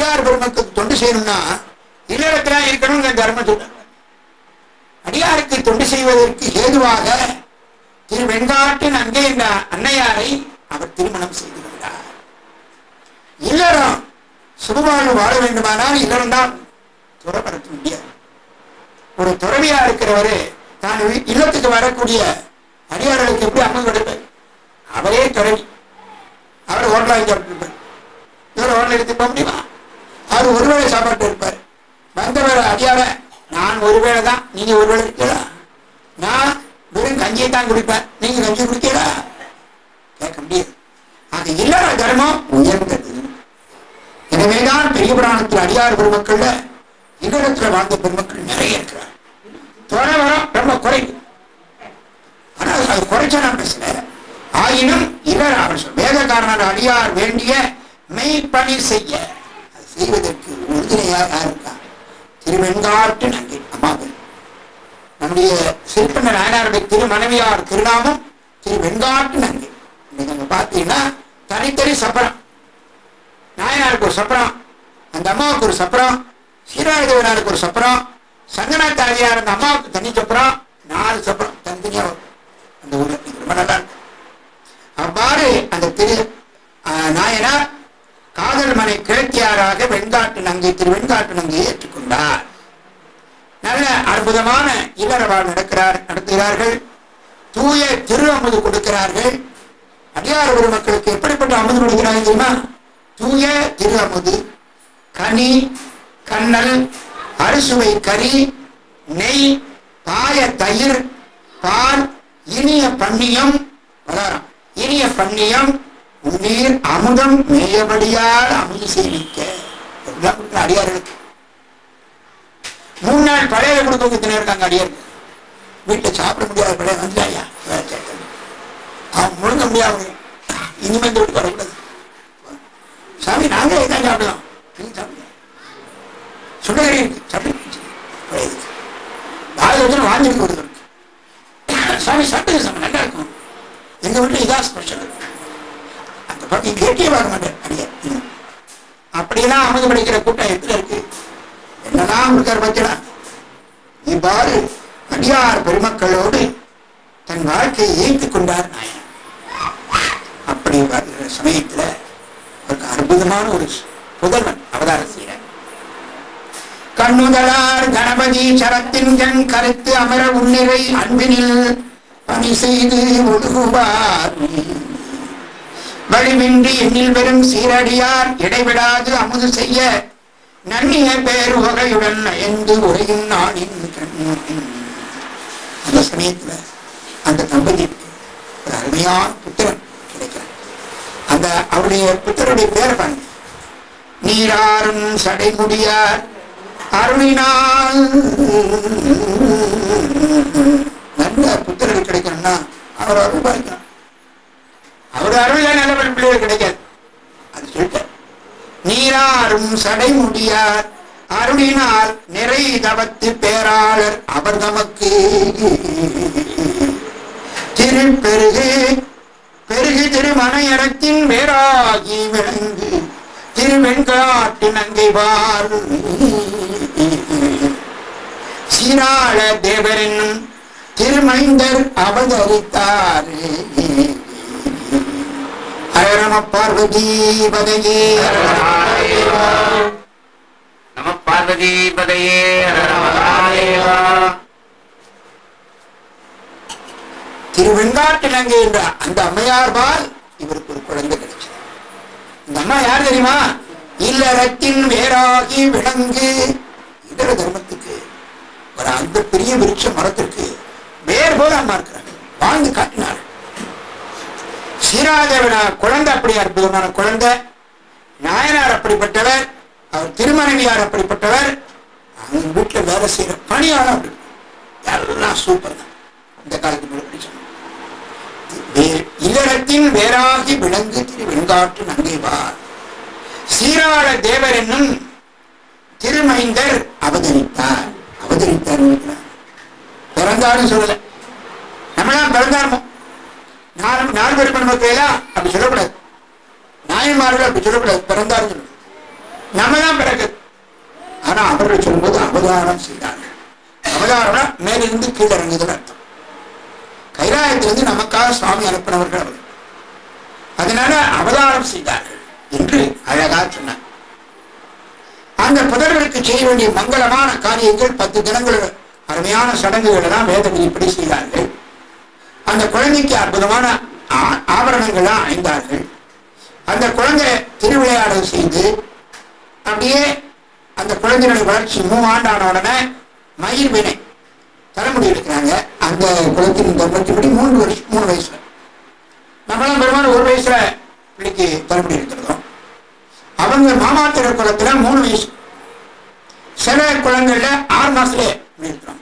அடியார் பெருமக்களுக்கு தொண்டு செய்யணும்னா இல்லறத்துல இருக்கணுங்கிற தர்மம் சொல்றாங்க அடியாருக்கு தொண்டு செய்வதற்கு ஏதுவாக திரு வெண்காட்டின் அங்கே என்ற அன்னையாரை அவர் திருமணம் செய்து கொண்டார் இல்லறம் சுபவாழ்வு வாழ வேண்டுமானால் இல்லறம் தான் துறப்படத்த முடியாது ஒரு துறவியா இருக்கிறவரு தான் வி- இல்லத்துக்கு வரக்கூடிய அடியார்களுக்கு எப்படி அம்மன் கொடுப்பார் அவரே துறவி அவர் ஹோட்டலாக சாப்பிட்டு இவர் ஹோட்டல் எடுத்து போக முடியுமா அவர் ஒருவேளை சாப்பாட்டு இருப்பார் வந்தவர் அடியார நான் ஒருவேளை தான் நீங்க ஒருவேளை இருக்கீங்களா நான் வெறும் கஞ்சியை தான் குடிப்பேன் நீங்க கஞ்சி குடிக்கீங்களா கேட்க முடியாது ஆக இல்லற தர்மம் உயர்ந்தது எனவேதான் பெரிய புராணத்தில் அடியார் பெருமக்கள்ல இல்லறத்துல வாழ்ந்த பெருமக்கள் நிறைய இருக்கிறார் துறவரம் ரொம்ப குறைவு ஆனால் அது குறைச்ச நான் பேசல ஆயினும் இவர் அவர் சொல் வேதக்காரனர் அடியார் வேண்டிய மெய்ப்பணி செய்ய அது செய்வதற்கு உறுதுணையாக யார் இருக்கா திருவெண்காட்டு நங்கை அம்மாவில் நம்முடைய சிற்பண்ண நாயனாருடைய திரு மனைவியார் திருநாமம் திரு வெண்காட்டு நங்கை இன்னைக்கு நம்ம பார்த்தீங்கன்னா தனித்தனி சப்பரம் நாயனாருக்கு ஒரு சப்பரம் அந்த அம்மாவுக்கு ஒரு சப்பரம் சீராயுதவனாருக்கு ஒரு சப்பரம் சங்கனாச்சாரியார் அந்த அம்மாவுக்கு தனி சப்பரம் நாலு சப்பரம் தனித்தனியா வரும் அந்த ஊர்ல இது ரொம்ப நல்லா இருக்கு அவ்வாறு அந்த திரு ஆஹ், நாயனார் காதல் மனை கிழக்கியாராக வெண்காட்டு நங்கை திரு வெண்காட்டு நங்கையை ஏற்றுக்கொண்டார் நல்ல அற்புதமான இல்லறவாழ் நடக்கிறார் நடத்துகிறார்கள் தூய திரு அமுது கொடுக்கிறார்கள் அடியார் ஒரு மக்களுக்கு எப்படிப்பட்ட அமுது கொடுக்கிறார்கள் தெரியுமா தூய திரு அமுது கனி கண்ணல் அறுசுவை கறி நெய் பாய தயிர் பால் இனிய பன்னியம் பதாரம் இனிய பன்னியம் உன்னீர் அமுதம் மேயபடியால் அமுது சேமிக்க எல்லாம் கொடுக்கிற அடியார்களுக்கு மூணு நாள் பழைய கொடுக்க குத்தினே இருக்காங்க அடியார்கள் வீட்டில் சாப்பிட முடியாத பழைய வந்தாயா அவன் முழுங்க முடியாது இனிமே இந்த வீட்டுக்கு வரக்கூடாது சாமி நாங்களே இதான் சாப்பிடலாம் நீங்க சாப்பிடுங்க சுண்டகரி இருக்கு சாப்பிடுங்க பழையது வாயில் வச்சு வாங்கிட்டு கொடுக்குறது சாமி சாப்பிடுங்க சாமி நல்லா இருக்கும் எங்க வீட்டுல இதான் ஸ்பெஷல் அந்த பக்கம் கேட்டே வர மாட்டேன் அடியே இன்னும். அப்படியெல்லாம் அமுது படிக்கிற கூட்டம் எத்தனை இருக்கு என்னெல்லாம் இருக்கார் பச்சடா இவ்வாறு அடியார் பெருமக்களோடு தன் வாழ்க்கையை ஏற்றுக் கொண்டார் நாயன் அப்படி வருகிற சமயத்துல அவருக்கு அற்புதமான ஒரு புதல்வன் அவதாரம் செய்கிறார் கண்ணுதலார் கணபதி சரத்தின் கண் கருத்து அமர உன்னிறை அன்பினில் பணி செய்து ஒழுகுவார் வழிவின்றி எண்ணில் வெறும் சீரடியார் இடைவிடாது அமுது செய்ய நன்னிய பேர் வகையுடன் நயந்து உரையும் நாளின் கண் அந்த சமயத்துல அந்த தம்பதிக்கு ஒரு அருமையான புத்திரன் கிடைக்கிறார் அந்த அவருடைய புத்தருடைய பேர் பாருங்க நீராறும் சடைமுடியார் அருளினால் நல்ல புத்திரர் கிடைக்கணும்னா அவர் அருள் பாருங்க அவர் அருள் நல்ல பிள்ளைகள் கிடைக்காது அது சொல்லிட்டார் நீராறும் சடைமுடியார் அருளினால் நிறை தவத்து பேராளர் அவர் தமக்கு திருப்பெருகு பெருகு திருமணையரத்தின் வேறாகி விளங்கு திருவெண்காட்டு நங்கை வார் சீராள தேவர் என்னும் திருமைந்தர் அவதரித்தார் ஹரம பார்வதி பதையே நம பார்வதி பதையே திருவெண்காட்டு நங்கை என்ற அந்த அம்மையார்பால் இவருக்கு ஒரு குழந்தை கிடைச்சது இந்த அம்மா யார் தெரியுமா இல்லறத்தின் வேறாகி விளங்கு இதர தர்மத்துக்கு ஒரு அந்த பெரிய விருட்ச மரத்திற்கு வேர் போல அம்மா இருக்கிறாங்க வாழ்ந்து காட்டினார் சீராதேவன குழந்தை அப்படி அற்புதமான குழந்தை நாயனார் அப்படிப்பட்டவர் அவர் திருமணவியார் அப்படிப்பட்டவர் அவங்க வீட்டுல வேலை செய்யற பணியாளர் அப்படி எல்லாம் சூப்பர் தான் இந்த காலத்து முன்னாடி சொன்னோம் வே- இல்லறத்தின் வேறாகி விளங்கு திரு வெண்காட்டு நங்கைவார் சீராள தேவர் என்னும் திருமைந்தர் அவதரித்தார் அவதரித்தார் இருக்கிறார். பிறந்தாருன்னு சொல்லல நம்மளாம் பிறந்தாருமோ நாலு நாலு பேர் நமக்கு எல்லாம் அப்படி சொல்லக்கூடாது நாயன்மார்கள் அப்படி சொல்லக்கூடாது பிறந்தாருன்னு சொல்லணும் நம்ம தான் பிறகு ஆனா அவர்கள் சொல்லும்போது அவதாரம் செய்தார்கள் அவதாரம்னா மேலிருந்து கீழே இறங்குதுன்னு அர்த்தம் கைலாயத்திலிருந்து நமக்காக சுவாமி அனுப்பினவர்கள் அவர்கள் அதனால அவதாரம் செய்தார்கள் என்று அழகா சொன்னார் அந்த புதர்களுக்கு செய்ய வேண்டிய மங்களமான காரியங்கள் பத்து தினங்கள் அருமையான சடங்குகள் எல்லாம் வேதங்கள் இப்படி செய்தார்கள் அந்த குழந்தைக்கு அற்புதமான ஆ- ஆபரணங்கள்லாம் அணிந்தார்கள் அந்த குழந்தை திருவிளையாடல் செய்து அப்படியே அந்த குழந்தையுடைய வளர்ச்சி மூவாண்டான உடனே மயில் வினை தலைமுடி எடுக்கிறாங்க அந்த குழந்தையின் தர்மத்தின்படி மூணு வருஷம் மூணு வயசுல நம்மளாம் பெரும்பாலும் ஒரு வயசுல பிள்ளைக்கு தலைமுடி எடுக்கிறோம் அவங்க மாமாத்திர குளத்துல மூணு வயசு சில குளங்கள்ல ஆறு மாசத்துல முடி எடுக்கிறாங்க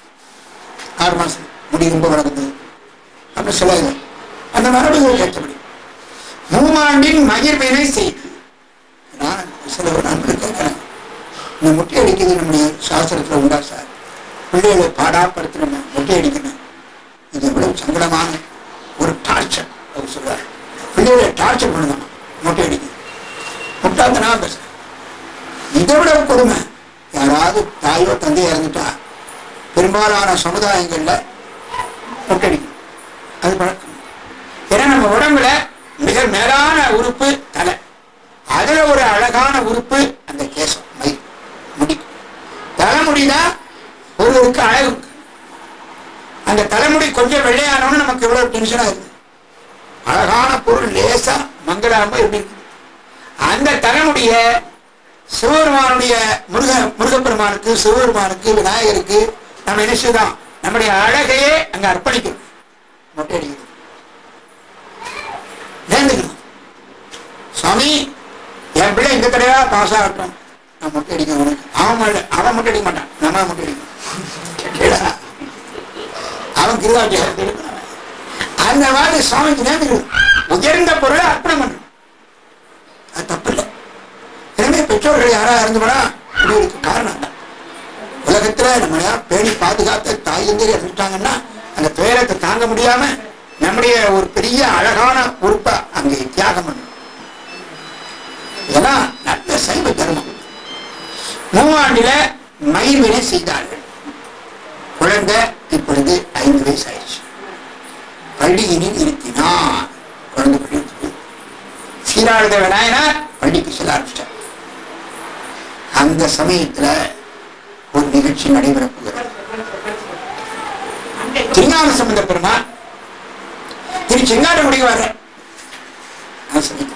ஆறு மாசம் முடி ரொம்ப வளர்க்குது அப்புறம் சில இது அந்த மரபுகள் ஏற்றபடி மூமாண்டின் மகிழ்வினை செய்து நான் சில நண்பர்கள் கேட்கிறேன் இந்த முட்டை அடிக்கிறது நம்முடைய சாஸ்திரத்துல உண்டா சார் பிள்ளைகளை பாடாப்படுத்தணும் முட்டை அடிக்கணும் இது எவ்வளவு சங்கடமான ஒரு டார்ச்சர் அவர் சொல்றாரு பிள்ளைகளை டார்ச்சர் பண்ணணும் முட்டை அடிக்குது முட்டாத்தனா பேச இதை விட கொடுமை யாராவது தாயோ தந்தையோ இறந்துட்டா பெரும்பாலான சமுதாயங்கள்ல முட்டை அடிக்கும் அது பழக்கம் ஏன்னா நம்ம உடம்புல மிக மேலான உறுப்பு தலை அதுல ஒரு அழகான உறுப்பு அந்த கேசம் மை முடி தலைமுடிதான் ஒருவருக்கு அழகு அந்த தலைமுடி கொஞ்சம் வெள்ளையானவனு நமக்கு எவ்வளவு டென்ஷனா இருக்கு அழகான பொருள் லேசா மங்களாம எப்படி இருக்கு அந்த தலைமுடிய சிவபெருமானுடைய முருக முருகப்பெருமானுக்கு சிவபெருமானுக்கு விநாயகருக்கு நம்ம என்ன செய்யலாம் நம்முடைய அழகையே அங்க அர்ப்பணிக்கணும் மொட்டை அடிக்கணும் வேண்டுக்கணும் சுவாமி என் பிள்ளை இந்த தடவையா பாஸ் ஆகட்டும் நான் மொட்டை அடிக்க உனக்கு அவன் மொட்டை- அவன் மொட்டை அடிக்க மாட்டான் நம்ம மொட்டை அடிக்கணும் கேளா? அவன் கிருதாட்சி அந்த மாதிரி சுவாமிக்கு நேர்ந்துக்கணும் உயர்ந்த பொருளை அர்ப்பணம் பண்ணணும் அது தப்பு இல்லை எனவே பெற்றோர்கள் யாரா இருந்து போனா இப்படி இருக்கு காரணம் தான் உலகத்துல நம்ம யார் பேணி பாதுகாத்த தாய் தந்தையர் இருந்துட்டாங்கன்னா அந்த துயரத்தை தாங்க முடியாம நம்முடைய ஒரு பெரிய அழகான உறுப்பை அங்கே தியாகம் பண்ணும் இதெல்லாம் நல்ல சைவ தர்மம் மூவாண்டில மயிர்வினை செய்தார்கள் குழந்தை இப்பொழுது ஐந்து வயசு ஆயிடுச்சு பள்ளியினில் இருத்தினார் குழந்தை பள்ளி இருக்குது. சீராழுத விநாயனார் பள்ளிக்கு செல்ல ஆரம்பிச்சிட்டார் அந்த சமயத்துல ஒரு நிகழ்ச்சி நடைபெற போகிறது திருஞான சம்பந்த பெருமான் திரு செங்காட்டங்குடிக்கு வர்ற அந்த சமயத்துல.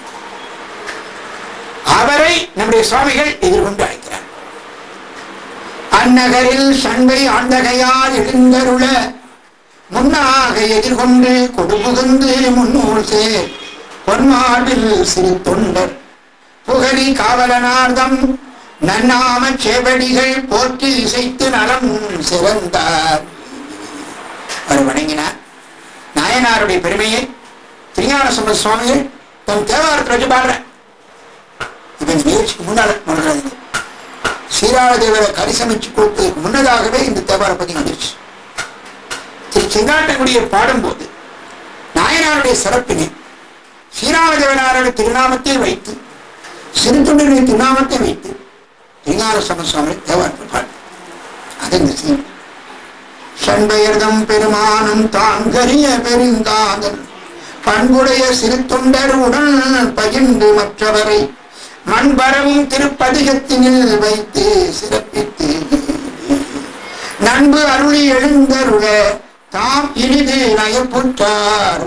அவரை நம்முடைய சுவாமிகள் எதிர்கொண்டு அழைக்கிறார் அந்நகரில் சண்பை ஆண்டகையால் எழுந்தருள முன்னாக எதிர்கொண்டு கொடுபுகுந்து முன்னூல் சேர் பொன்மார்பில் சிறு தொண்டர் புகழி காவலனார்தம் நன்னாம சேவடிகள் போற்றி இசைத்து நலம் சிறந்தார் அவர் வணங்கினார் நாயனாருடைய பெருமையை திருஞான சம்பந்த சுவாமிகள் தன் தேவாரத்தை வச்சு பாடுற இப்ப இந்த நிகழ்ச்சிக்கு முன்னால மறந்துடாதீங்க சீராள தேவரை கரிசமைச்சு கொடுத்ததுக்கு முன்னதாகவே இந்த தேவார பத்தி வந்துருச்சு திரு செங்காட்டங்குடியை பாடும்போது நாயனாருடைய சிறப்பினை சீராள தேவனாருடைய திருநாமத்தை வைத்து சிறுத்தொண்டருடைய திருநாமத்தை வைத்து திருஞான சம்பந்த சுவாமி தேவாரத்தை பாடு அது இந்த சீன் சண்பெயர்தம் பெருமானும் தாங்கரிய பெருங்காதல் பண்புடைய சிறு தொண்டர் உடல் பகிர்ந்து மற்றவரை மண்பரவும் திருப்பதிகத்தினில் வைத்து சிறப்பித்து நண்பு அருளி எழுந்தருள தாம் இனிது நயப்புற்றார்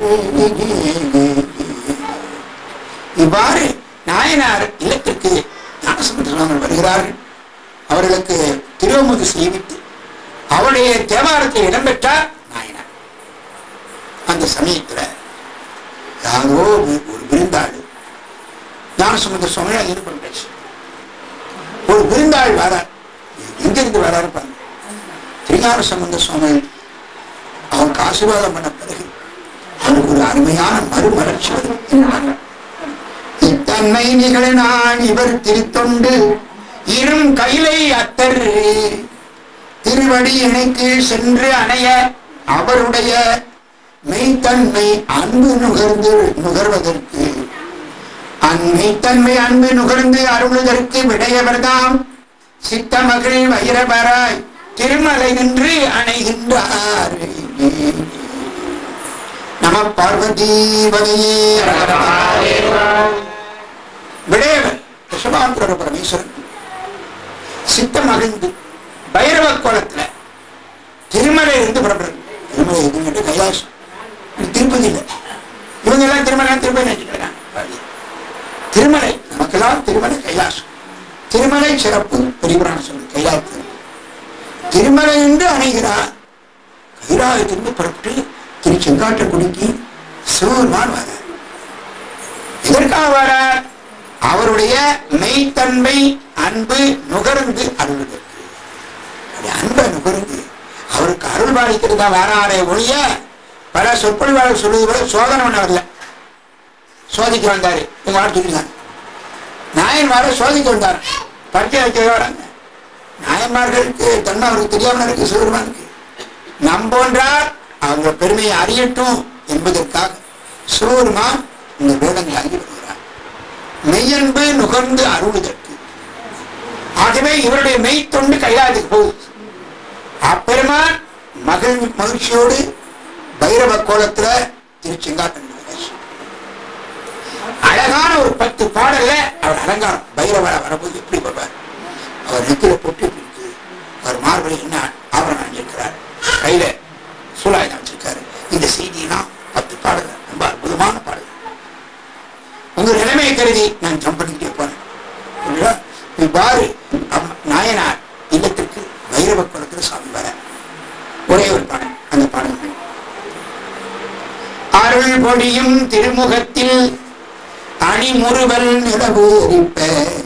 இவ்வாறு நாயனார் இல்லத்திற்கு ஞானசம்பந்த சுவாமி வருகிறார்கள் அவர்களுக்கு திருவமுது செய்வித்து அவருடைய தேவாரத்தில் இடம்பெற்றார் நாயனார் அந்த சமயத்துல யாரோ ஒரு ஒரு விருந்தாளி ஞானசம்பந்த சுவாமி ஈடுபட்டு ஒரு விருந்தாள் வரார் எங்கிருந்து வராரு பாருங்க திருஞான சம்பந்த சுவாமி அவருக்கு ஆசீர்வாதம் பண்ண பிறகு அவருக்கு ஒரு அருமையான மறுமலர்ச்சி வரும் என்கிறார்கள். இத்தன்மை நிகழ நான் இவர் திருத்தொண்டு இரும் கைலை அத்தர் திருவடி இணைக்கு சென்று அணைய அவருடைய மெய்த்தன்மை அன்பு நுகர்ந்து நுகர்வதற்கு அன்னை தன்மை அன்பு நுகர்ந்து அருளுதற்கு விடையவர்தாம் சித்த மகள் வைரவராய் திருமலை நின்று அணைகின்றார் நம பார்வதி வகையே விடையவர் ரிஷபாந்தர பரமேஸ்வரன் சித்த மகிழ்ந்து பைரவ கோலத்துல திருமலை இருந்து புறப்படுறது திருமலை எதுங்கிட்ட கைலாசம் இது திருப்பதி இல்லை இவங்க எல்லாம் திருமலை திருப்பதி நினைச்சுக்கிறாங்க திருமலை நமக்கெல்லாம் திருமலை கைலாசம் திருமலை சிறப்பு பெரியபுராணம் சொல்லு கைலாசத்தில் திருமலை என்று அணைகிறார் கைலாயத்திலிருந்து புறப்பட்டு திரு செங்காட்டக்குடிக்கு சிவபெருமான் வர எதற்காக வரார் அவருடைய மெய்த்தன்மை அன்பு நுகர்ந்து அருள்வதற்கு அப்படி அன்பை நுகர்ந்து அவருக்கு அருள் பாலிக்கிறது தான் வேறாரே ஒழிய பல சொற்பொழிவாளர் சொல்லுவது போல சோதனை பண்ண வரல சோதிக்க வந்தாரு இவங்க வாட சொல்லிருந்தாங்க நாயன்மாரை சோதிக்க வந்தார் பரிச்சை வைக்க வராங்க நாயன்மார்களுக்கு தன்மை அவருக்கு தெரியாமல் இருக்கு சிவபெருமானுக்கு நம்போன்றார் அவங்க பெருமையை அறியட்டும் என்பதற்காக சிவபெருமான் இந்த வேதங்களை அறிய வருகிறார் மெய்யன்பு நுகர்ந்து அருளுதற்கு ஆகவே இவருடைய மெய்த்தொண்டு கைலாயத்துக்கு போகுது அப்பெருமான் மகிழ் மகிழ்ச்சியோடு பைரவ கோலத்துல திருச்செங்காட்டன் அழகான ஒரு பத்து பாடல்ல அவர் அலங்காரம் பைரவர வரும்போது எப்படி வருவார் அவர் நெத்தில பொட்டு எப்படி இருக்கு அவர் மார்பளி என்ன ஆபரணம் அணிஞ்சிருக்கிறார் கையில சூலாயுதம் வச்சிருக்காரு இந்த செய்தியெல்லாம் பத்து பாடல் ரொம்ப அற்புதமான பாடல் உங்க நிலைமையை கருதி நான் ஜம்ப் பண்ணிக்கிட்டே போறேன் புரியுதா? இவ்வாறு அம்- நாயனார் இல்லத்திற்கு பைரவ குளத்தில் சாமி வர ஒரே ஒரு பாடல் அந்த பாடல் அருள் பொடியும் திருமுகத்தில் அணிமுறுவல் நிலவூரிப்ப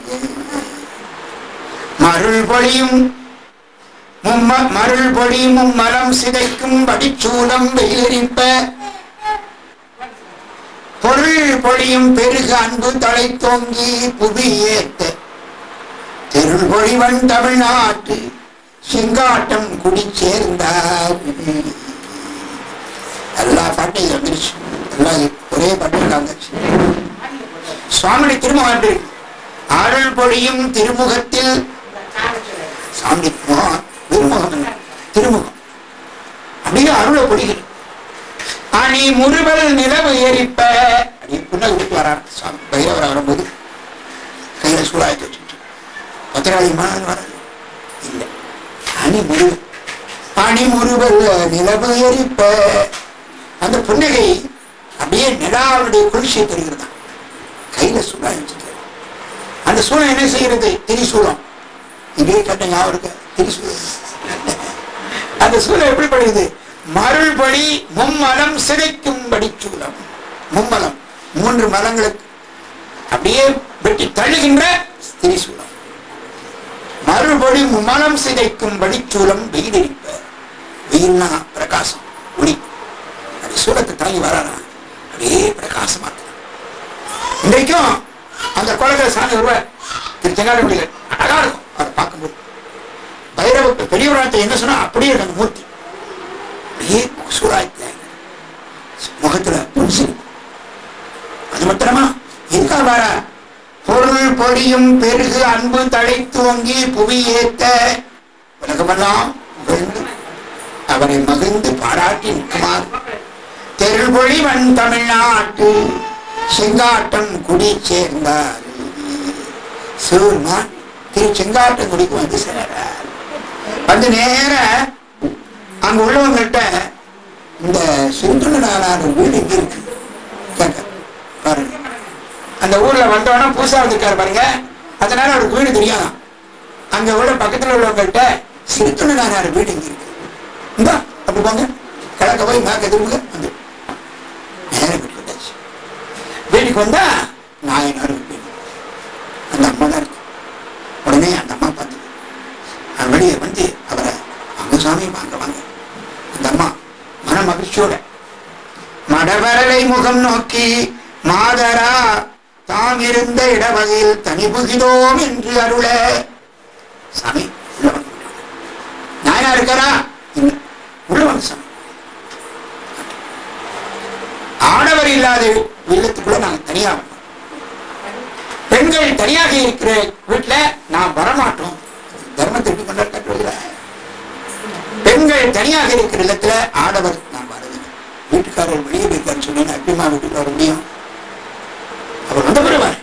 மருள் பொழியும் மும்ம மருள் பொழியும் மும்மலம் சிதைக்கும் படிச்சூலம் வெயிலரிப்ப பொருள் பொழியும் பெருகு அன்பு தலை தோங்கி புவி ஏத்த தெருள் பொழிவன் தமிழ்நாட்டு செங்காட்டம் குடி சேர்ந்தார் எல்லா பாட்டையும் வந்துருச்சு எல்லாம் ஒரே பாட்டு வந்துருச்சு சுவாமி திருமுகம் என்று அருள் பொழியும் திருமுகத்தில் சாமி முகம் திருமுகம் இல்லை. திருமுகம் அப்படியே அருளை பொழிகிறது அணி முறுவல் நிலவு எரிப்ப அப்படியே புன்னகை விட்டு வரார் சாமி பைரவர் வரும்போது கையில சூழாயத்தை வச்சுட்டு பத்திராளி மகன் வராது இல்லை அணி முறுவல் அணி முறுவல் நிலவு எரிப்ப அந்த புன்னகை அப்படியே நிலாவுடைய குளிர்ச்சியை தருகிறதா கையில சூழாய் வச்சுக்கிறார் அந்த சூழல் என்ன செய்கிறது திரிசூலம் இதே கட்ட ஞாபகம் இருக்கு திரிசூலம் அந்த சூழல் எப்படி படுகிறது மருள்படி மும்மலம் சிதைக்கும்படி சூலம் மும்மலம் மூன்று மலங்களுக்கு அப்படியே வெட்டி தள்ளுகின்ற திரிசூலம் மறுபடி மும்மலம் சிதைக்கும்படி சூலம் வெயிலிருப்ப வெயில்னா பிரகாசம் ஒளி அப்படி சூலத்தை தாங்கி வரானா அப்படியே பிரகாசமா இருக்கு இன்றைக்கும் அந்த குளத்துல சாமி வருவார் திரு செங்காடுபடியில் அழகா இருக்கும் அதை பார்க்கும்போது பைரவ பெரியவராத்தை என்ன சொன்னா அப்படியே இருக்கு அந்த மூர்த்தி அப்படியே சூறாயத்துல முகத்துல புரிசு அது மாத்திரமா எதுக்காக வர பொருள் பொடியும் பெருகு அன்பு தடை துவங்கி புவி ஏத்த உலகமெல்லாம் புகழ்ந்து அவரை மகிழ்ந்து பாராட்டி நிற்குமாறு தெருள்பொழி வன் தமிழ்நாட்டு செங்காட்டம் குடி சேர்ந்தார் சிவருமான் திரு செங்காட்டம் குடிக்கு வந்து சேர்றார் வந்து நேர அங்க உள்ளவங்கள்ட்ட இந்த சுந்தரநாராயண வீடு எங்க இருக்கு கேட்க பாருங்க அந்த ஊர்ல வந்தோன்னா பூசா வந்திருக்காரு பாருங்க அதனால அவருக்கு வீடு தெரியாதான் அங்க உள்ள பக்கத்துல உள்ளவங்கள்ட்ட சிறுத்துணனார் வீடு எங்க இருக்கு இந்த அப்படி போங்க கிழக்க போய் மேற்க திரும்ப வந்து நேரம் வீட்டுக்கு வந்தாச்சு வீட்டுக்கு வந்தா நாயனார் வீடு அந்த அம்மா தான் இருக்கு உடனே அந்த அம்மா பார்த்து அவர் வெளியே வந்து அவரை வாங்க சாமி வாங்க வாங்க அந்த அம்மா மன மகிழ்ச்சியோட மடவரலை முகம் நோக்கி மாதரா தாம் இருந்த இடவகையில் தனிபுகிதோம் என்று அருள சாமி உள்ள வந்து நாயனா இருக்காரா இல்ல உள்ள வந்து சாமி ஆடவர் இல்லாத இல்லத்துக்குள்ள நாங்க தனியா வந்தோம் பெண்கள் தனியாக இருக்கிற வீட்டுல நாம் வரமாட்டோம் தர்மத்திற்கு கொண்டாட கட்டுவதில்லை பெண்கள் தனியாக இருக்கிற இடத்துல ஆடவர் நாம் வரவில்லை வீட்டுக்காரர் வெளியே போயிருக்காரு சொன்னீங்க அப்பிமா வீட்டுக்கு வர முடியும் அவர் வந்து வருவார்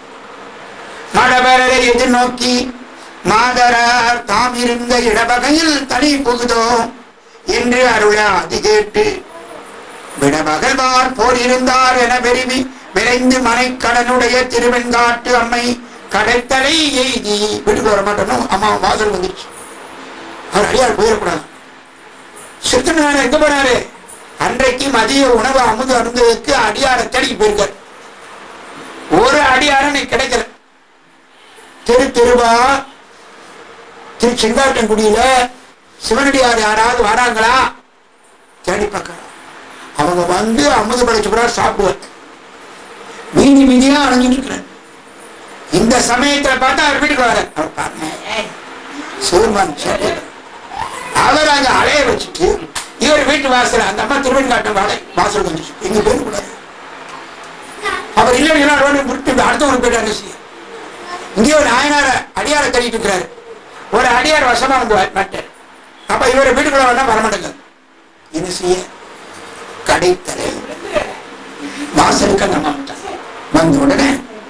மடவரரை எதிர்நோக்கி மாதரார் தாம் இருந்த இடவகையில் தனி புகுதோ என்று அருள அது கேட்டு விடமகள்வார் போர் இருந்தார் என பெருமி விரைந்து மனைக்கடனுடைய திருவெண்காட்டு அம்மை கடைத்தலை எய்தி வீட்டுக்கு வர மாட்டோம் அம்மா வாசல் வந்துருச்சு அவர் அடியார் போயிடக்கூடாது சித்தனார் எங்க போனாரு அன்றைக்கு மதிய உணவு அமுது அருந்ததுக்கு அடியாரை தேடி போயிருக்கார் ஒரு அடியாரனை கிடைக்கல தெரு தெருவா திரு செங்காட்டன்குடியில சிவனடியார் யாராவது வராங்களா தேடி பார்க்கலாம் அவங்க வந்து அமுது படைச்சு கூட சாப்பிடுவார் மீதி மீதியா அணைஞ்சிட்டு இருக்கிறார் இந்த சமயத்துல பார்த்தா அவர் வீட்டுக்கு வர அவர் பாருங்க சிவருமான் சேட்டை அவர் அங்க அலைய வச்சுட்டு இவர் வீட்டு வாசல் அந்த அம்மா திருவெண்காட்டம் வாழை வாசல் வந்துச்சு எங்க போயிடக்கூடாது அவர் இல்லைன்னா ரோடு விட்டு அடுத்தவங்க போயிட்டாரு செய்ய இங்கே ஒரு நாயனார அடியார கட்டிட்டு இருக்கிறாரு ஒரு அடியார் வசமா வந்து மாட்டார் அப்ப இவர் வீட்டுக்குள்ள வந்தா வரமாட்டேங்க என்ன செய்ய கடைத்தலை வாசலுக்கு அந்த மாட்டார் வந்த உடனே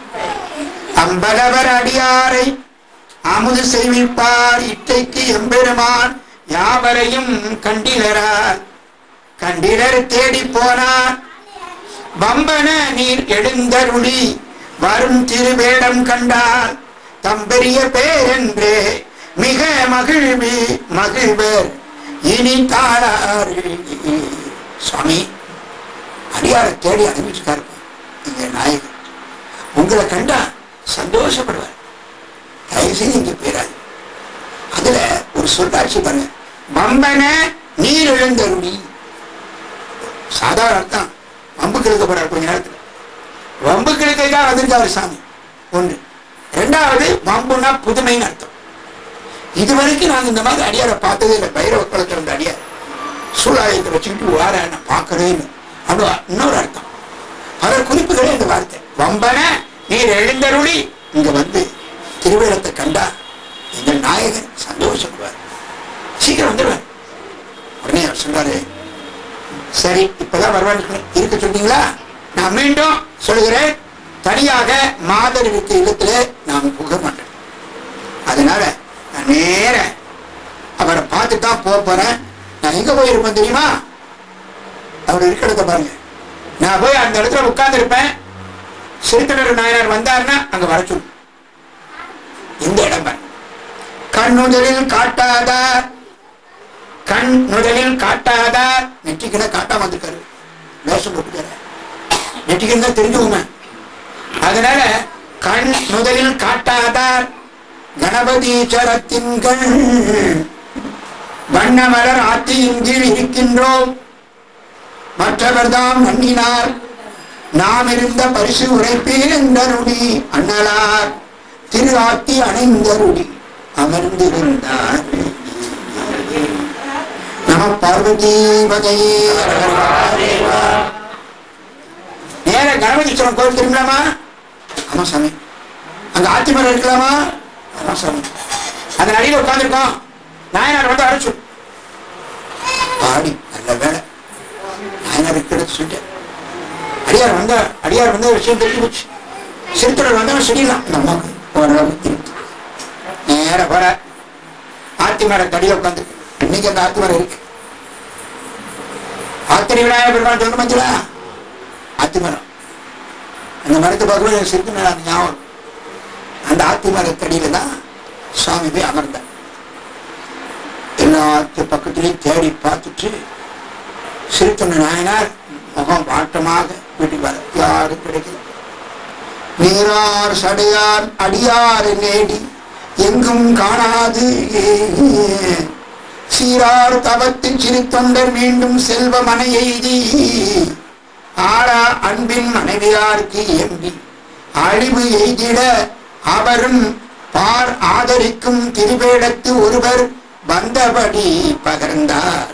அம்பலவர் அடியாரை அமுது செய்விப்பார் இட்டைக்கு எம்பெருமான் யாவரையும் கண்டிலரார் கண்டிலர் தேடி போனார் வம்பன நீர் எழுந்தருளி வரும் திருவேடம் கண்டால் தம்பெரிய பேரென்றே மிக மகிழ்வி மகிழ்வர் இனி தாளாறு சுவாமி அடியாரை தேடி அனுப்பிச்சிருக்காரு இங்க நாயகன் உங்களை கண்டா சந்தோஷப்படுவார் தயவு செய்து இங்க போயிடாது அதுல ஒரு சொல்லாட்சி பாருங்க வம்பன நீர் எழுந்தருளி சாதாரண அர்த்தம் வம்பு கிழக்க போறார் கொஞ்ச நேரத்துல வம்பு கிழக்கைதான் வந்திருக்காரு சாமி ஒன்று ரெண்டாவது வம்புனா புதுமைன்னு அர்த்தம் இதுவரைக்கும் நாங்க இந்த மாதிரி அடியாரை பார்த்ததே இல்லை பைரவ குளத்துல இருந்த அடியார் சூழாயத்தை வச்சுக்கிட்டு வார நான் பார்க்கறேன்னு அப்படி இன்னொரு அர்த்தம் பல குறிப்புகளே இந்த வார்த்தை வம்பன நீர் எழுந்தருளி இங்க வந்து திருவேலத்தை கண்டா எங்கள் நாயகன் சந்தோஷப்படுவார் சீக்கிரம் வந்துடுவார் உடனே அவர் சொன்னாரு சரி இப்பதான் வருவான்னு இருக்க சொன்னீங்களா நான் மீண்டும் சொல்கிறேன் தனியாக மாதர் இருக்க இல்லத்துல நான் புக மாட்டேன் அதனால நான் நேர அவரை பார்த்து தான் போக போறேன் நான் எங்க போயிருப்பேன் தெரியுமா அவர் இருக்கிற இடத்த பாருங்க நான் போய் அந்த இடத்துல உட்கார்ந்து இருப்பேன் சிறுத்தனர் நாயனார் வந்தாருன்னா அங்க வர சொல்லு இந்த இடம் பாருங்க கண்ணுதலில் காட்டாதார் கண் நுதலில் காட்டாதார் நெற்றிக்கிட காட்டாம வந்திருக்காரு வேஷம் போட்டுக்காரு நெற்றிக்கன் தான் தெரிஞ்சுக்கோங்க அதனால கண் நுதலில் காட்டாதார் கணபதீஸ்வரத்தின் கண் வண்ணமலர் ஆத்தியின் கீழ் இருக்கின்றோம் மற்றவர்தாம் நன்னினார் நாம் இருந்த பரிசு உரைப்பேன் என்றருடி அண்ணலார் திரு ஆத்தி அணைந்தருடி அமர்ந்திருந்தார் நம பார்வதி வகையே நேர கணபதீஸ்வரன் கோயில் திரும்பலாமா ஆமா சாமி அங்க ஆத்திமரம் இருக்கலாமா ஆமா சாமி அந்த நடிகை உட்கார்ந்துருக்கோம் நாயனார் வந்து அரைச்சு பாடி நல்ல வேலை நாயனார் இருக்கிறது சொல்லிட்டேன் அடியார் வந்த அடியார் வந்த விஷயம் தெரிஞ்சு போச்சு சிறுத்தொடர் வந்தவன் சரியில்லாம் இந்த அம்மாவுக்கு ஓரளவுக்கு இருக்கு நேர வர ஆத்திமர தடிய உட்காந்து இன்னைக்கு அந்த ஆத்திமரம் இருக்கு ஆத்திரி விநாயகர் பெருமாள் சொல்ல மஞ்சளா ஆத்திமரம் அந்த மரத்தை பார்க்கும்போது எனக்கு சிரிப்பு அந்த ஞாபகம் அந்த ஆத்திமர தடியில தான் சுவாமி போய் அமர்ந்தார் எல்லாத்து பக்கத்துலையும் தேடி பார்த்துட்டு சிறுத்தொண்ட நாயனார் முகம் வாட்டமாக வீட்டுக்கு வர யாரும் கிடைக்கல நீரார் சடையார் அடியார் நேடி எங்கும் காணாது சீரார் தவத்தின் சிறு தொண்டர் மீண்டும் செல்வ மனை எய்தி ஆரா அன்பின் மனைவியாருக்கு எம்பி அழிவு எய்திட அவரும் பார் ஆதரிக்கும் திருவேடத்து ஒருவர் வந்தபடி பகர்ந்தார்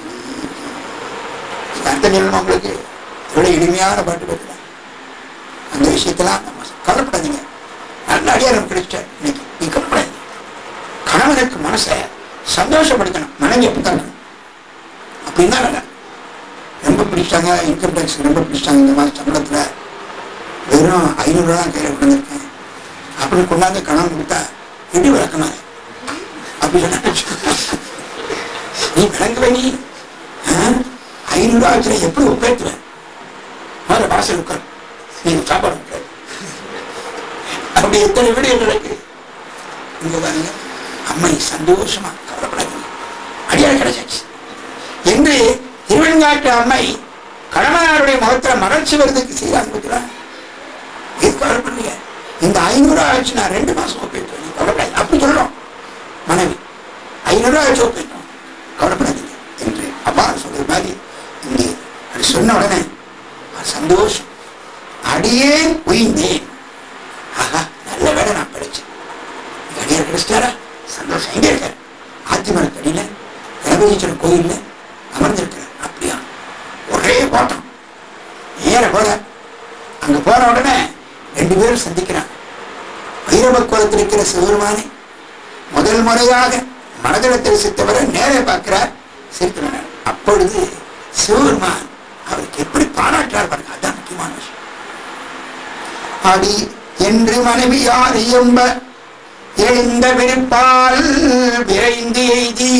அர்த்தம் சொல்லணும் உங்களுக்கு எவ்வளவு இனிமையான பாட்டு பேசுறாங்க அந்த விஷயத்தெல்லாம் நம்ம கவலைப்படாதீங்க நல்ல அடியாரம் கிடைச்சார் இன்னைக்கு நீ கம்பளை கணவனுக்கு மனசை சந்தோஷப்படுத்தணும் மனைவி புத்தகணும் அப்படின்னா நல்லா ரொம்ப பிடிச்சாங்க இன்கம் டேக்ஸ் ரொம்ப பிடிச்சாங்க இந்த மாதிரி சம்பளத்தில் வெறும் ஐநூறுரூவா தான் கையில் கொண்டிருக்கேன் அப்படி கொண்டாந்து கணவன் கொடுத்தா எப்படி விளக்கமா அப்படி சொன்னா நீ விளங்குவ நீ ஐநூறுரூவா வச்சு எப்படி உட்காந்துவேன் முதல்ல வாசல் உட்கார் நீங்க சாப்பாடு உட்காரு அப்படி எத்தனை வீடு நடக்கு இங்க பாருங்க அம்மை சந்தோஷமா கவலைப்படாதீங்க அடியார் கிடைச்சாச்சு என்று திருவெண்காட்டு அம்மை கணவனாருடைய முகத்துல மகிழ்ச்சி வருதுக்கு செய்யறாங்க பார்த்தீங்களா இது கவலைப்படுறீங்க இந்த ஐநூறு ஆச்சு நான் ரெண்டு மாசம் ஒப்பிட்டு கவலைப்படாது அப்படி சொல்றோம் மனைவி ஐநூறு ஆச்சு ஒப்பிட்டோம் கவலைப்படாதீங்க என்று அப்பா சொல்ற மாதிரி இங்கே அப்படி சொன்ன உடனே சந்தோஷம் அடியே உயிந்தேன் ஆஹா நல்ல வேலை நான் படிச்சேன் அடியார் கிடைச்சிட்டாரா சந்தோஷம் எங்க இருக்கார் ஆத்திமரத்தடியில கணபதீஸ்வரர் கோயில்ல அமர்ந்திருக்கிறார் அப்படியா ஒரே ஓட்டம் நேர போற அங்க போன உடனே ரெண்டு பேரும் சந்திக்கிறாங்க வைரபக்குவத்தில் இருக்கிற சிவருமானை முதல் முறையாக மனதில் தரிசித்தவரை நேரே பார்க்கிறார் சிரிக்கிறார் அப்பொழுது சிவபெருமான் அவருக்கு எப்படி பாராட்டுறார் பாருங்க அதான் முக்கியமான விஷயம் அடி என்று மனைவியார் இயம்ப எழுந்த விருப்பால் விரைந்து எய்தி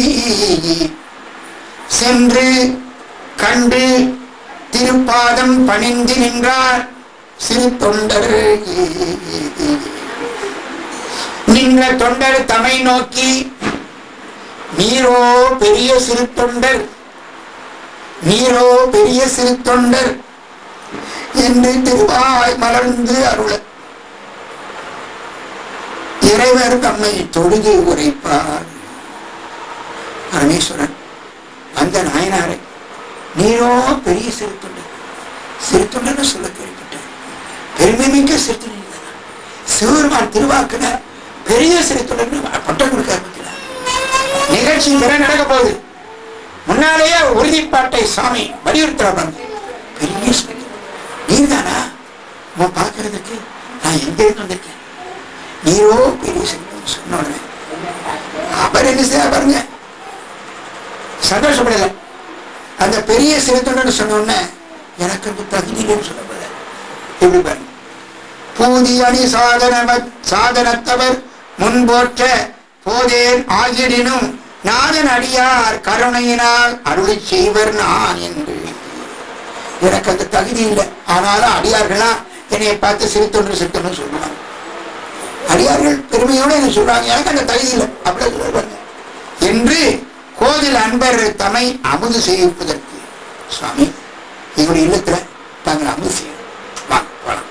சென்று கண்டு திருப்பாதம் பணிந்து நின்றார் சிறு தொண்டர் நின்ற தொண்டர் தமை நோக்கி நீரோ பெரிய சிறு தொண்டர் நீரோ பெரிய சிறு தொண்டர் என்று திருவாய் மலர்ந்து அருள இறைவர் தம்மை தொழுது உரைப்பார் பரமேஸ்வரன் அந்த நாயனாரை நீரோ பெரிய சிறுத்தொண்டர் சிறுத்தொண்டர்னு சொல்ல கேள்விப்பட்டேன் பெருமைமிக்க சிறுத்தொண்டர் சிவருமான் திருவாக்குன பெரிய சிறுத்தொண்டர்னு பட்டம் கொடுக்க நிகழ்ச்சி பெற நடக்க போகுது முன்னாலேயே உறுதிப்பாட்டை சாமி வலியுறுத்துறாங்க பெரிய சிறுத்தொண்டர் நீர்தானா உன் பார்க்கறதுக்கு நான் எங்க இருந்து வந்திருக்கேன் நீரோ பெரிய சிறுத்தொண்டர் சொன்ன உடனே அவர் என்ன செய்ய பாருங்க சந்தோஷப்படல அந்த பெரிய சிறுத்தொண்டர் சொன்ன உடனே எனக்கு அந்த தகுதியிலும் சொல்லப்படல எப்படி பாருங்க பூதி அணி சாதன சாதனத்தவர் முன்போற்ற போதேன் ஆகியடினும் நாதன் அடியார் கருணையினால் அருளை செய்வர் நான் என்று எனக்கு அந்த தகுதி இல்லை ஆனாலும் அடியார்கள்லாம் என்னை பார்த்து சிறுத்தொன்று சிறுத்தொன்று சொல்லுவாங்க அடியார்கள் பெருமையோடு என்ன சொல்றாங்க எனக்கு அந்த தகுதி இல்லை அப்படியே சொல்லுவாங்க என்று கோதில் அன்பர் தம்மை அமுது செய்விப்பதற்கு சுவாமி எங்களுடைய இல்லத்துல தாங்கள் அமுது செய்யணும் வாங்க போலாம்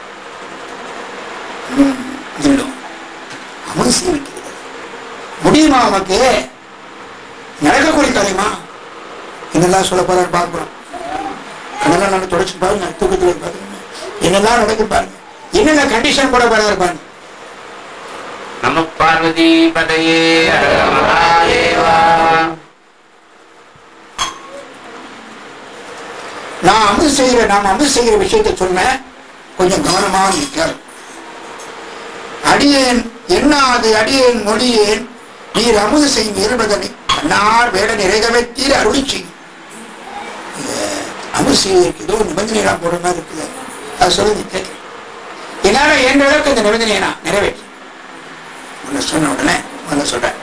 ம், இல்லம். அமுது செய்விக்கிறது முடியுமா உனக்கு நடக்கக்கூடிய காரியமா என்னெல்லாம் சொல்ல போறாரு பார்க்கிறோம் கண்ணெல்லாம் நல்லா தொடச்சு பாருங்க தூக்கத்துல பாருங்க என்னெல்லாம் நடக்கு பாருங்க என்னென்ன கண்டிஷன் போட போறாரு பாருங்க நம பார்வதி பதையே ஹர மகாதேவா நான் அமுது செய்கிற நாம் அமுது செய்கிற விஷயத்தை சொன்னேன் கொஞ்சம் கவனமா நிற்கார் அடியேன் என்ன அது அடியேன் மொழியேன் நீர் அமுது செய்யும் இருபதனை அன்னார் வேட நிறைகவத்தீர் அருளி செய்யும் இது அமுது செய்வதற்கு ஏதோ நிபந்தனைலாம் போடுற மாதிரி இருக்குது அது சொல்லி கேட்கிறேன் என்னால எந்த அளவுக்கு இந்த நிபந்தனையை நான் நிறைவேற்றேன் உன்னை சொன்ன உடனே உன்னை சொல்றேன்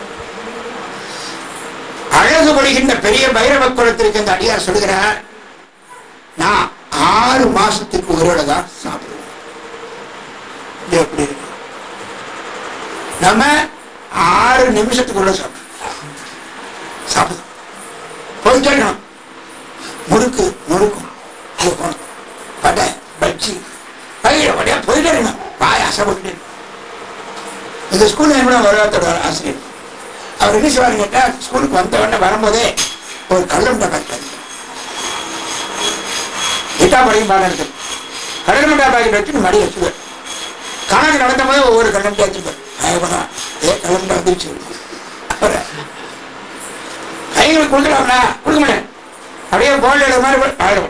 அழகுபடுகின்ற பெரிய பைரவ குலத்திற்கு இந்த அடியார் சொல்லுகிறார் நான் ஆறு மாசத்துக்கு உயிரோட தான் சாப்பிடுவேன் இது எப்படி இருக்கு நம்ம ஆறு நிமிஷத்துக்குள்ள சாப்பிடுவோம் சாப்பிடுவோம் போயிட்டே இருக்கணும் முறுக்கு முறுக்கும் அது போகணும் படை பஜ்ஜி பயிர வழியா போயிட்டே இருக்கணும் வாய் அசைப்பட்டு இந்த ஸ்கூல்ல என்ன வருவாத்தோட ஆசிரியர் அவர் என்ன செய்வாரு கேட்டா ஸ்கூலுக்கு வந்த உடனே வரும்போதே ஒரு கள்ளம் டப்பாரு எட்டா படிக்கும் பாடம் இருக்கு கடல்மண்டா பாக்கெட் வச்சு மடி வச்சுக்குவேன் கணக்கு நடந்த போது ஒவ்வொரு கள்ளம் வச்சுக்குவேன் பயப்படான் ஏ கள்ளம் வந்துருச்சு அப்புறம் கைகளுக்கு கொடுக்கலாம்னா கொடுக்க மாட்டேன் அப்படியே போல்டு எழுத மாதிரி ஆயிடும்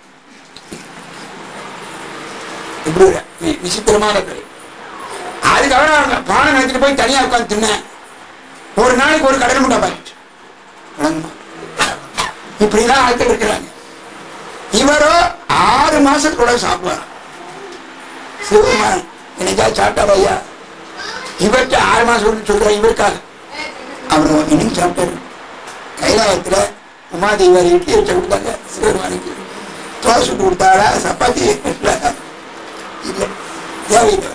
இப்படி ஒரு வி- விசித்திரமான கலை அதுக்கு தவிர அவங்க பானை எடுத்துட்டு போய் தனியா உட்காந்து தின்னேன் ஒரு நாளைக்கு ஒரு கடல் முட்டை பாக்கிட்டு விளங்குமா இப்படிலாம் ஆட்கள் இருக்கிறாங்க இவரோ ஆறு மாசத்துக்குள்ள சாப்பிடுவார் சிவபெருமான் என்னைக்கா சாப்பிட்டார் ஐயா இவர்கிட்ட ஆறு மாசம் சொல்ற இவருக்காக அவர் இன்னைக்கு சாப்பிட்டாரு கைலாயத்துல உமாதேவர் இட்லி வச்சு கொடுத்தாங்க சிவபெருமானுக்கு தோசை சுட்டு கொடுத்தாரா சப்பாத்தி இல்ல இல்ல தேவையில்லை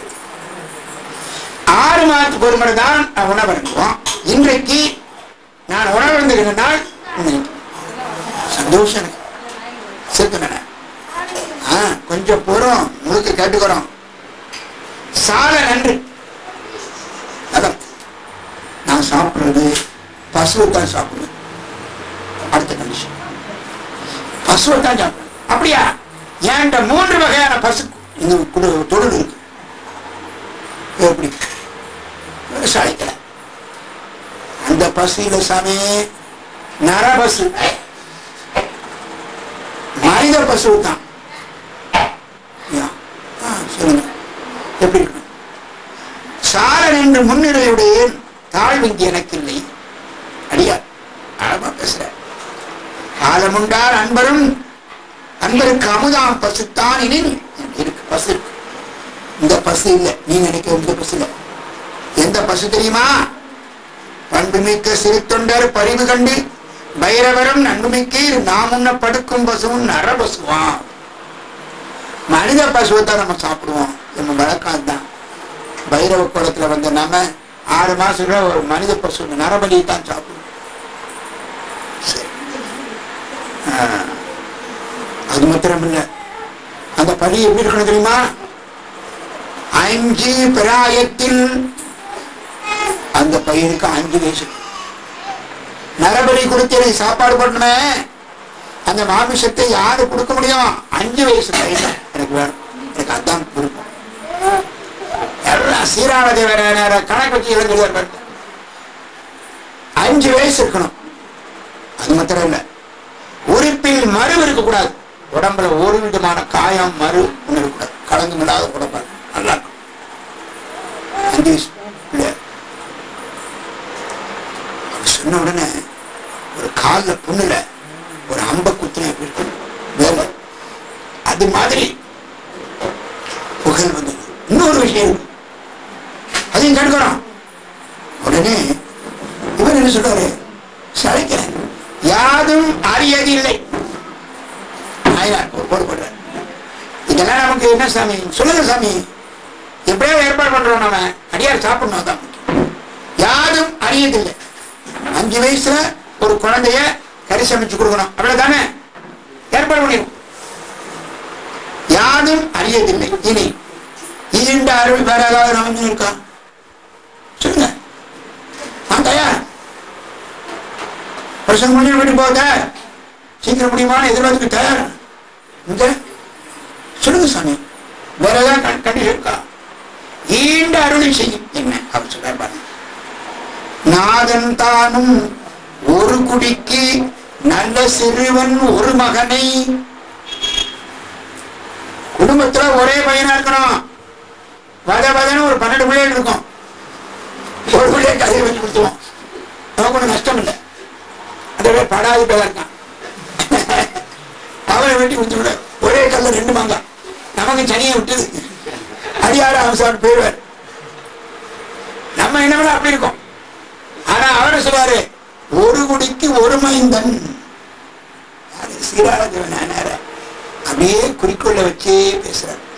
ஆறு மாதத்துக்கு ஒரு முறை தான் நான் உணவருந்துவோம் இன்றைக்கு நான் உணவருந்துகிற நாள் இன்னைக்கு சந்தோஷம் எனக்கு சேர்த்துனேன் ஆ கொஞ்சம் போறோம் முழுக்க கேட்டுக்கிறோம் சால நன்று அதான் நான் சாப்பிடுறது பசுவை தான் சாப்பிடுவேன் அடுத்த கண்டிஷன் பசுவை தான் சாப்பிடுவேன் அப்படியா என்கிட்ட மூன்று வகையான பசு இந்த குடு- தொழில் இருக்கு எப்படி விவசாயத்துல அந்த பசுல சாமி நர பசு மனித பசு தான் யா. ஆ, சொல்லுங்க எப்படி இருக்கு சாரன் என்று முன்னிலையுடைய தாழ்விங்கு எனக்கு இல்லை அடியார் ஆழமா பேசுற காலமுண்டார் அன்பரும் அன்பருக்கு அமுதாம் பசுத்தான் எனில் இருக்கு பசு இருக்கு. இந்த பசு இல்ல நீ நினைக்க இந்த பசு இல்ல எந்த பசு தெரியுமா பண்புமிக்க சிறு தொண்டர் பரிவு கண்டு பைரவரும் நன்மைக்கு நாம் உன்ன படுக்கும் பசுவும் நர பசுவான் மனித பசுவை தான் நம்ம சாப்பிடுவோம் நம்ம வழக்கம் அதுதான் பைரவ குளத்துல வந்த நாம ஆறு மாசத்துல ஒரு மனித பசு நரபலியை தான் சாப்பிடுவோம் சரி. ஆ. அது மாத்திரம் இல்ல அந்த பலி எப்படி இருக்கணும் தெரியுமா அஞ்சு பிராயத்தில் அந்த பையனுக்கு அஞ்சு வயசு நரபலி கொடுத்து எனக்கு சாப்பாடு பண்ணணுமே அந்த மாமிசத்தை யாரு கொடுக்க முடியும் அஞ்சு வயசு பையன் தான் எனக்கு வேணும் எனக்கு அதான் விருப்பம் எல்லாம் சீரானதை வேற வேற கணக்கு வச்சு இழந்துருவார் பாருங்க அஞ்சு வயசு இருக்கணும் அது மாத்திரம் இல்ல உறுப்பில் மறு இருக்கக்கூடாது உடம்புல ஒரு விதமான காயம் மறு ஒண்ணு இருக்கக்கூடாது கலந்து விடாத உடம்பு நல்லா இருக்கும் அஞ்சு வயசு பிள்ளையார் அவர் சொன்ன உடனே ஒரு கால்ல புண்ணுல ஒரு அம்ப குத்துன எப்படி இருக்கும் வேலை அது மாதிரி புகழ் வந்தது இன்னொரு விஷயம் இருக்கு அதையும் கண்டுக்கிறோம் உடனே இவர் என்ன சொல்றாரு சளைக்கிறேன் யாதும் அறியதில்லை நாயனார் ஒரு போடு போடுறார் இதெல்லாம் நமக்கு என்ன சாமி சொல்லுங்க சாமி எப்படியோ ஏற்பாடு பண்றோம் நாம அடியார் சாப்பிடணும் அதான் முக்கியம். யாரும் அறியதில்லை அஞ்சு வயசுல ஒரு குழந்தைய கறி சமைச்சு கொடுக்கணும் அவ்வளவுதானே ஏற்பாடு பண்ணிடும் யாரும் அறியதில்லை இனி இந்த அருள் வேற ஏதாவது நமக்கு இருக்கா சொல்லுங்க நான் தயார் வருஷம் முடிஞ்சு வீட்டுக்கு போக சீக்கிரம் முடியுமான்னு எதிர்பார்த்துக்கு தயார் இங்க சொல்லுங்க சாமி வேற ஏதாவது கண்டி இருக்கா ஈண்ட அருளை செய்யும் என்ன அவர் சொல்ற பாருங்க நாதன் தானும் ஒரு குடிக்கு நல்ல சிறுவன் ஒரு மகனை குடும்பத்துல ஒரே பையனா இருக்கணும் வத வதன்னு ஒரு பன்னெண்டு பிள்ளைகள் இருக்கும் ஒரு பிள்ளைய கதையை வச்சு கொடுத்துருவோம் நமக்கு ஒன்றும் நஷ்டம் இல்லை அதோட படாது பேரா இருக்கான் அவரை வெட்டி கொடுத்து விட ஒரே கல்ல ரெண்டு மாங்காய் நமக்கு சனியை விட்டுது அடியார அவசரம் போயிடுவார் நம்ம என்ன பண்ண அப்படி இருக்கும் ஆனா அவரை சொல்றாரு ஒரு குடிக்கு ஒரு மைந்தன் யாரு? சீராளதேவன் நாயனார அப்படியே குறிக்கோளை வச்சே பேசுறார்